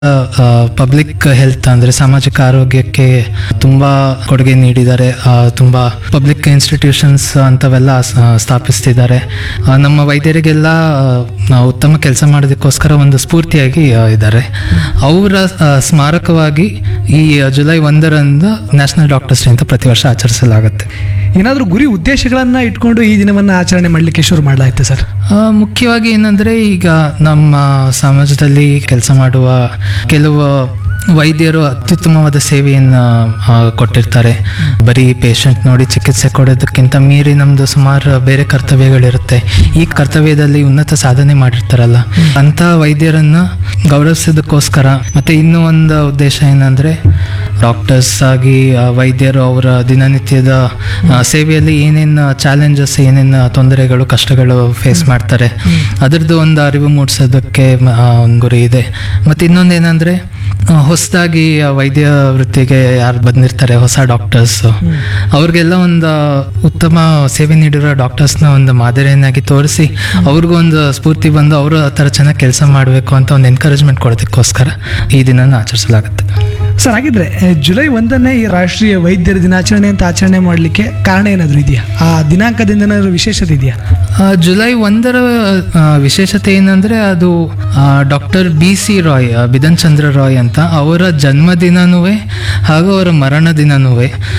public health ಅಂದ್ರೆ ಸಾಮಾಜಿಕ ಆರೋಗ್ಯಕ್ಕೆ ತುಂಬಾ ಕೊಡುಗೆ ನೀಡಿದ್ದಾರೆ ಆ, ತುಂಬಾ ಪಬ್ಲಿಕ್ ಇನ್ಸ್ಟಿಟ್ಯೂಷನ್ಸ್ ಅಂತವೆಲ್ಲ ಸ- ಸ್ಥಾಪಿಸ್ತಿದ್ದಾರೆ ಆ, ನಮ್ಮ ವೈದ್ಯರಿಗೆಲ್ಲ ಆ, ಉತ್ತಮ ಕೆಲಸ ಮಾಡೋದಕ್ಕೋಸ್ಕರ ಒಂದು ಸ್ಫೂರ್ತಿಯಾಗಿ ಆ, ಇದ್ದಾರೆ ಅವರ ಆ, ಸ್ಮಾರಕವಾಗಿ ಈ ಜುಲೈ ಒಂದರಂದು ನ್ಯಾಷನಲ್ ಡಾಕ್ಟರ್ಸ್ ಡೇ ಅಂತ ಪ್ರತಿ ವರ್ಷ ಆಚರಿಸಲಾಗುತ್ತೆ ಏನಾದರೂ ಗುರಿ ಉದ್ದೇಶಗಳನ್ನ ಇಟ್ಕೊಂಡು ಈ ದಿನವನ್ನ ಆಚರಣೆ ಮಾಡಲಿಕ್ಕೆ ಶುರು ಮಾಡಲಾಯ್ತು ಸರ್ ಆ, ಮುಖ್ಯವಾಗಿ ಏನಂದ್ರೆ ಈಗ ನಮ್ಮ ಸಮಾಜದಲ್ಲಿ ಕೆಲಸ ಮಾಡುವ ಕೆಲವು ವೈದ್ಯರು ಅತ್ಯುತ್ತಮವಾದ ಸೇವೆಯನ್ನು ಆ, ಕೊಟ್ಟಿರ್ತಾರೆ ಬರೀ ಪೇಷಂಟ್ ನೋಡಿ ಚಿಕಿತ್ಸೆ ಕೊಡೋದಕ್ಕಿಂತ ಮೀರಿ ನಮ್ದು ಸುಮಾರು ಬೇರೆ ಕರ್ತವ್ಯಗಳಿರುತ್ತೆ ಈ ಕರ್ತವ್ಯದಲ್ಲಿ ಉನ್ನತ ಸಾಧನೆ ಮಾಡಿರ್ತಾರಲ್ಲ ಅಂತ ವೈದ್ಯರನ್ನ ಗೌರವಿಸೋದಕ್ಕೋಸ್ಕರ ಮತ್ತೆ ಇನ್ನೂ ಒಂದು ಉದ್ದೇಶ ಏನಂದ್ರೆ ಡಾಕ್ಟರ್ಸ್ ಆಗಿ ಆ, ವೈದ್ಯರು ಅವರ ದಿನನಿತ್ಯದ ಆ, ಸೇವೆಯಲ್ಲಿ ಏನೇನು ಚಾಲೆಂಜಸ್ ಏನೇನು ತೊಂದರೆಗಳು ಕಷ್ಟಗಳು ಫೇಸ್ ಮಾಡ್ತಾರೆ ಅದರದ್ದು ಒಂದು ಅರಿವು ಮೂಡಿಸೋದಕ್ಕೆ ಮ- ಆ, ಒಂದು ಗುರಿ ಇದೆ ಮತ್ತು ಇನ್ನೊಂದು ಏನಂದರೆ ಹೊಸದಾಗಿ ವೈದ್ಯ ವೃತ್ತಿಗೆ ಯಾರು ಬಂದಿರ್ತಾರೆ ಹೊಸ ಡಾಕ್ಟರ್ಸ್ ಅವ್ರಿಗೆಲ್ಲ ಒಂದು ಉತ್ತಮ ಸೇವೆ ನೀಡಿರೋ ಡಾಕ್ಟರ್ಸ್ನ ಒಂದು ಮಾದರಿಯನ್ನಾಗಿ ತೋರಿಸಿ ಅವ್ರಿಗೂ ಒಂದು ಸ್ಫೂರ್ತಿ ಬಂದು ಅವರು ಆ ಥರ ಚೆನ್ನಾಗಿ ಕೆಲಸ ಮಾಡಬೇಕು ಅಂತ ಒಂದು ಎನ್ಕರೇಜ್ಮೆಂಟ್ ಕೊಡೋದಕ್ಕೋಸ್ಕರ ಈ ದಿನನ ಆಚರಿಸಲಾಗುತ್ತೆ ಸರ್ ಹಾಗಿದ್ರೆ ಆ, ಜುಲೈ ಒಂದನೇ ಈ ರಾಷ್ಟ್ರೀಯ ವೈದ್ಯರ ದಿನಾಚರಣೆ ಅಂತ ಆಚರಣೆ ಮಾಡಲಿಕ್ಕೆ ಕಾರಣ ಏನಾದರೂ ಇದೆಯಾ ಆ ದಿನಾಂಕದಿಂದ ಏನಾದರೂ ವಿಶೇಷತೆ ಇದೆಯಾ ಆ, ಜುಲೈ ಒಂದರ ಆ, ವಿಶೇಷತೆ ಏನಂದ್ರೆ ಅದು ಡಾಕ್ಟರ್ ಬಿ ಸಿ ರಾಯ್ ಆ, ಬಿಧನ್ ಚಂದ್ರ ರಾಯ್ ಅಂತ ಅವರ ಜನ್ಮದಿನನೂ ಹಾಗೂ ಅವರ ಮರಣ ದಿನನೂ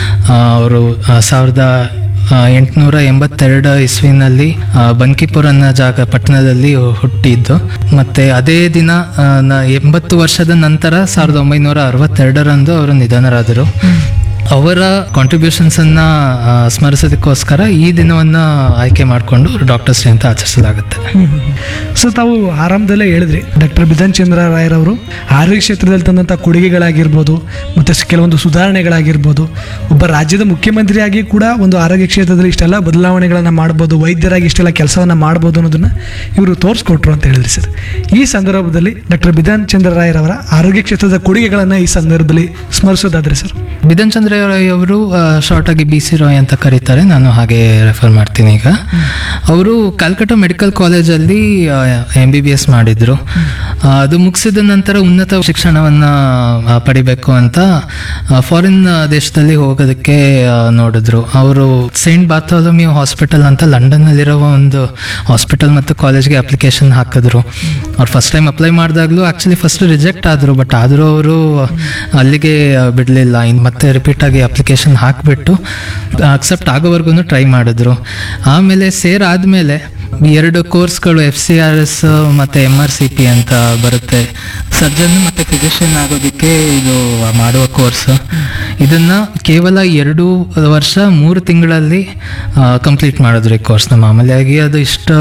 ಅವರು ಸಾವಿರದ ಆ, ಎಂಟುನೂರ ಎಂಬತ್ತೆರಡು ಇಸ್ವಿನಲ್ಲಿ ಆ, ಬಂಕಿಪುರ ಅನ್ನೋ ಜಾಗ ಪಟ್ಟಣದಲ್ಲಿ ಹುಟ್ಟಿದ್ದು ಮತ್ತೆ ಅದೇ ದಿನ ಆ, ನ- ಎಂಬತ್ತು ವರ್ಷದ ನಂತರ ಸಾವಿರದ ಒಂಬೈನೂರ ಅರವತ್ತೆರಡರಂದು ಅವರು ನಿಧನರಾದರು ಅವರ ಕಾಂಟ್ರಿಬ್ಯೂಷನ್ಸ್ ಅನ್ನ ಆ, ಸ್ಮರಿಸೋದಕ್ಕೋಸ್ಕರ ಈ ದಿನವನ್ನ ಆಯ್ಕೆ ಮಾಡಿಕೊಂಡು ಡಾಕ್ಟರ್ಸ್ ಡೇ ಅಂತ ಆಚರಿಸಲಾಗುತ್ತೆ ಸೊ ತಾವು ಆರಂಭದಲ್ಲೇ ಹೇಳಿದ್ರಿ ಡಾಕ್ಟರ್ ಬಿಧನ್ ಚಂದ್ರ ರಾಯರವರು ಆರೋಗ್ಯ ಕ್ಷೇತ್ರದಲ್ಲಿ ತಂದಂಥ ಕೊಡುಗೆಗಳಾಗಿರ್ಬೋದು ಮತ್ತು ಸ್- ಕೆಲವೊಂದು ಸುಧಾರಣೆಗಳಾಗಿರ್ಬೋದು ಒಬ್ಬ ರಾಜ್ಯದ ಮುಖ್ಯಮಂತ್ರಿಯಾಗಿ ಕೂಡ ಒಂದು ಆರೋಗ್ಯ ಕ್ಷೇತ್ರದಲ್ಲಿ ಇಷ್ಟೆಲ್ಲ ಬದಲಾವಣೆಗಳನ್ನು ಮಾಡ್ಬೋದು ವೈದ್ಯರಾಗಿ ಇಷ್ಟೆಲ್ಲ ಕೆಲಸವನ್ನು ಮಾಡ್ಬೋದು ಅನ್ನೋದನ್ನ ಇವರು ತೋರಿಸ್ಕೊಟ್ರು ಅಂತ ಹೇಳಿದ್ರಿ ಸರ್ ಈ ಸಂದರ್ಭದಲ್ಲಿ ಡಾಕ್ಟರ್ ಬಿಧಾನ್ ಚಂದ್ರ ರಾಯರವರ ಆರೋಗ್ಯ ಕ್ಷೇತ್ರದ ಕೊಡುಗೆಗಳನ್ನು ಈ ಸಂದರ್ಭದಲ್ಲಿ ಸ್ಮರಿಸೋದಾದ್ರೆ ಸರ್ ಬಿಧನ್ ಚಂದ್ರ ರಾಯ್ ಅವರು ಶಾರ್ಟ್ ಆಗಿ ಬಿ ಸಿ ರಾಯ್ ಅಂತ ಕರೀತಾರೆ ನಾನು ಹಾಗೆ ರೆಫರ್ ಮಾಡ್ತೀನಿ ಈಗ ಅವರು ಕಲ್ಕಟ್ಟ ಮೆಡಿಕಲ್ ಕಾಲೇಜಲ್ಲಿ ಎಂ ಬಿ ಬಿ ಎಸ್ ಮಾಡಿದ್ರು ಆ, ಅದು ಮುಗಿಸಿದ ನಂತರ ಉನ್ನತ ಶಿಕ್ಷಣವನ್ನ ಆ, ಪಡಿಬೇಕು ಅಂತ ಫಾರಿನ್ ದೇಶದಲ್ಲಿ ಹೋಗೋದಕ್ಕೆ ಆ, ನೋಡಿದ್ರು ಅವರು ಸೈಂಟ್ ಬಾಥೋಲಮಿಯೋ ಹಾಸ್ಪಿಟಲ್ ಅಂತ ಲಂಡನ್ನಲ್ಲಿರೋ ಒಂದು ಹಾಸ್ಪಿಟಲ್ ಮತ್ತು ಕಾಲೇಜ್ಗೆ ಅಪ್ಲಿಕೇಶನ್ ಹಾಕಿದ್ರು ಅವ್ರು ಫಸ್ಟ್ ಟೈಮ್ ಅಪ್ಲೈ ಮಾಡಿದಾಗಲೂ ಆ್ಯಕ್ಚುಲಿ ಫಸ್ಟ್ ರಿಜೆಕ್ಟ್ ಆದರು ಬಟ್ ಆದರೂ ಅವರು ಅಲ್ಲಿಗೆ ಬಿಡಲಿಲ್ಲ ಇನ್ನು ಮತ್ತೆ ರಿಪೀಟ್ ಆಗಿ ಅಪ್ಲಿಕೇಶನ್ ಹಾಕಿಬಿಟ್ಟು ಅಕ್ಸೆಪ್ಟ್ ಆಗೋವರೆಗೂ ಟ್ರೈ ಮಾಡಿದ್ರು ಆಮೇಲೆ ಸೇರ್ ಆದಮೇಲೆ ಎರಡು ಕೋರ್ಸ್ಗಳು ಎಫ್ ಸಿ ಆರ್ ಎಸ್ ಮತ್ತು ಎಮ್ ಆರ್ ಸಿ ಪಿ ಅಂತ ಬರುತ್ತೆ ಸರ್ಜನ್ ಮತ್ತು ಫಿಸಿಷಿಯನ್ ಆಗೋದಕ್ಕೆ ಇದು ಮಾಡುವ ಕೋರ್ಸ್ ಇದನ್ನ ಕೇವಲ ಎರಡು ವರ್ಷ ಮೂರು ತಿಂಗಳಲ್ಲಿ ಕಂಪ್ಲೀಟ್ ಮಾಡಿದ್ರು ಈ ಕೋರ್ಸ್ನ ಮಾಮೂಲಿಯಾಗಿ ಅದು ಇಷ್ಟು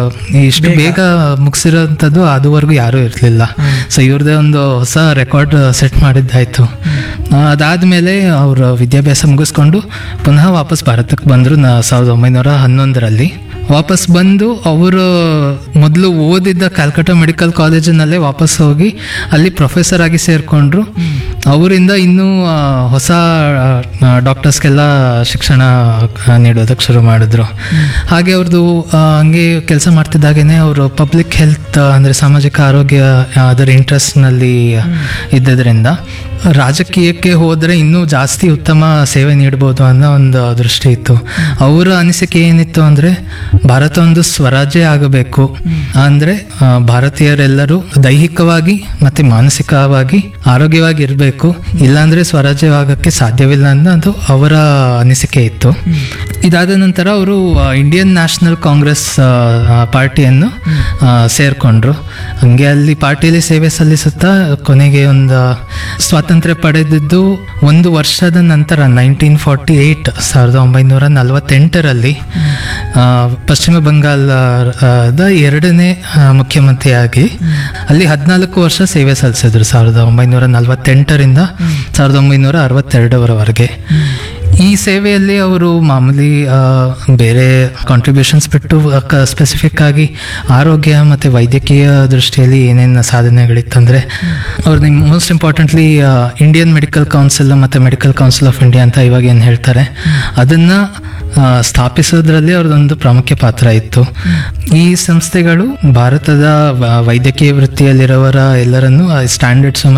ಇಷ್ಟು ಬೇಗ ಮುಗಿಸಿರೋಂಥದ್ದು ಅದುವರೆಗೂ ಯಾರೂ ಇರಲಿಲ್ಲ ಸೊ ಇವ್ರದ್ದೇ ಒಂದು ಹೊಸ ರೆಕಾರ್ಡ್ ಸೆಟ್ ಮಾಡಿದ್ದಾಯ್ತು ಆ, ಅದಾದ್ಮೇಲೆ ಅವರು ವಿದ್ಯಾಭ್ಯಾಸ ಮುಗಿಸ್ಕೊಂಡು ಪುನಃ ವಾಪಸ್ ಭಾರತಕ್ಕೆ ಬಂದರು ನಾ ಸಾವಿರದ ಒಂಬೈನೂರ ಹನ್ನೊಂದರಲ್ಲಿ ವಾಪಸ್ ಬಂದು ಅವರು ಮೊದಲು ಓದಿದ್ದ ಕ್ಯಾಲ್ಕಟಾ ಮೆಡಿಕಲ್ ಕಾಲೇಜಿನಲ್ಲೇ ವಾಪಸ್ ಹೋಗಿ ಅಲ್ಲಿ ಪ್ರೊಫೆಸರ್ ಆಗಿ ಸೇರಿಕೊಂಡ್ರು ಅವರಿಂದ ಇನ್ನೂ ಆ, ಹೊಸ ಡಾಕ್ಟರ್ಸ್ಗೆಲ್ಲ ಶಿಕ್ಷಣ ಆ, ನೀಡೋದಕ್ಕೆ ಶುರು ಮಾಡಿದ್ರು ಹಾಗೆ ಅವ್ರದ್ದು ಆ, ಹಂಗೆ ಕೆಲಸ ಮಾಡ್ತಿದ್ದಾಗೇನೆ ಅವರು ಪಬ್ಲಿಕ್ ಹೆಲ್ತ್ ಅಂದರೆ ಸಾಮಾಜಿಕ ಆರೋಗ್ಯ ಆ, ಅದರ ಇಂಟ್ರೆಸ್ಟ್ನಲ್ಲಿ ಇದ್ದದ್ರಿಂದ ರಾಜಕೀಯಕ್ಕೆ ಹೋದರೆ ಇನ್ನೂ ಜಾಸ್ತಿ ಉತ್ತಮ ಸೇವೆ ನೀಡ್ಬೋದು ಅನ್ನೋ ಒಂದು ದೃಷ್ಟಿ ಇತ್ತು ಅವರ ಅನಿಸಿಕೆ ಏನಿತ್ತು ಅಂದರೆ ಭಾರತ ಒಂದು ಸ್ವರಾಜ್ಯ ಆಗಬೇಕು ಅಂದರೆ ಆ, ಭಾರತೀಯರೆಲ್ಲರೂ ದೈಹಿಕವಾಗಿ ಮತ್ತು ಮಾನಸಿಕವಾಗಿ ಆರೋಗ್ಯವಾಗಿ ಇರಬೇಕು ಇಲ್ಲಾಂದರೆ ಸ್ವರಾಜ್ಯವಾಗಕ್ಕೆ ಸಾಧ್ಯವಿಲ್ಲ ಅನ್ನೋದು ಅವರ ಅನಿಸಿಕೆ ಇತ್ತು ಇದಾದ ನಂತರ ಅವರು ಇಂಡಿಯನ್ ನ್ಯಾಷನಲ್ ಕಾಂಗ್ರೆಸ್ ಆ, ಆ, ಪಾರ್ಟಿಯನ್ನು ಆ, ಸೇರ್ಕೊಂಡ್ರು ಹಂಗೆ ಅಲ್ಲಿ ಪಾರ್ಟಿಯಲ್ಲಿ ಸೇವೆ ಸಲ್ಲಿಸುತ್ತಾ ಕೊನೆಗೆ ಒಂದು ಸ್ವಾತಂತ್ರ್ಯ ಪಡೆದಿದ್ದು ಒಂದು ವರ್ಷದ ನಂತರ ನೈನ್ಟೀನ್ ಫಾರ್ಟಿ ಏಯ್ಟ್ ಸಾವಿರದ ಒಂಬೈನೂರ ನಲವತ್ತೆಂಟರಲ್ಲಿ ಆ, ಪಶ್ಚಿಮ ಬಂಗಾಳದ ಎರಡನೇ ಆ, ಮುಖ್ಯಮಂತ್ರಿಯಾಗಿ ಅಲ್ಲಿ ಹದಿನಾಲ್ಕು ವರ್ಷ ಸೇವೆ ಸಲ್ಲಿಸಿದ್ರು ಸಾವಿರದ ಒಂಬೈನೂರ ನಲವತ್ತೆಂಟರಿಂದ ಸಾವಿರದ ಒಂಬೈನೂರ ಅರವತ್ತೆರಡರವರೆಗೆ ಈ ಸೇವೆಯಲ್ಲಿ ಅವರು ಮಾಮೂಲಿ ಆ, ಬೇರೆ ಕಾಂಟ್ರಿಬ್ಯೂಷನ್ಸ್ ಬಿಟ್ಟು ಸ್ಪೆಸಿಫಿಕ್ ಆಗಿ ಆರೋಗ್ಯ ಮತ್ತು ವೈದ್ಯಕೀಯ ದೃಷ್ಟಿಯಲ್ಲಿ ಏನೇನು ಸಾಧನೆಗಳಿತ್ತಂದರೆ ಅವ್ರದ್ದು most importantly Indian medical council ಮತ್ತು ಮೆಡಿಕಲ್ ಕೌನ್ಸಿಲ್ ಆಫ್ ಇಂಡಿಯಾ ಅಂತ ಇವಾಗ ಏನು ಹೇಳ್ತಾರೆ ಅದನ್ನು ಸ್ಥಾಪಿಸೋದ್ರಲ್ಲಿ ಅವ್ರದ್ದೊಂದು ಪ್ರಾಮುಖ್ಯ ಪಾತ್ರ ಇತ್ತು ಈ ಸಂಸ್ಥೆಗಳು ಭಾರತದ ವ- ವೈದ್ಯಕೀಯ ವೃತ್ತಿಯಲ್ಲಿರೋವರ ಎಲ್ಲರನ್ನು ಸ್ಟ್ಯಾಂಡರ್ಡ್ಸ್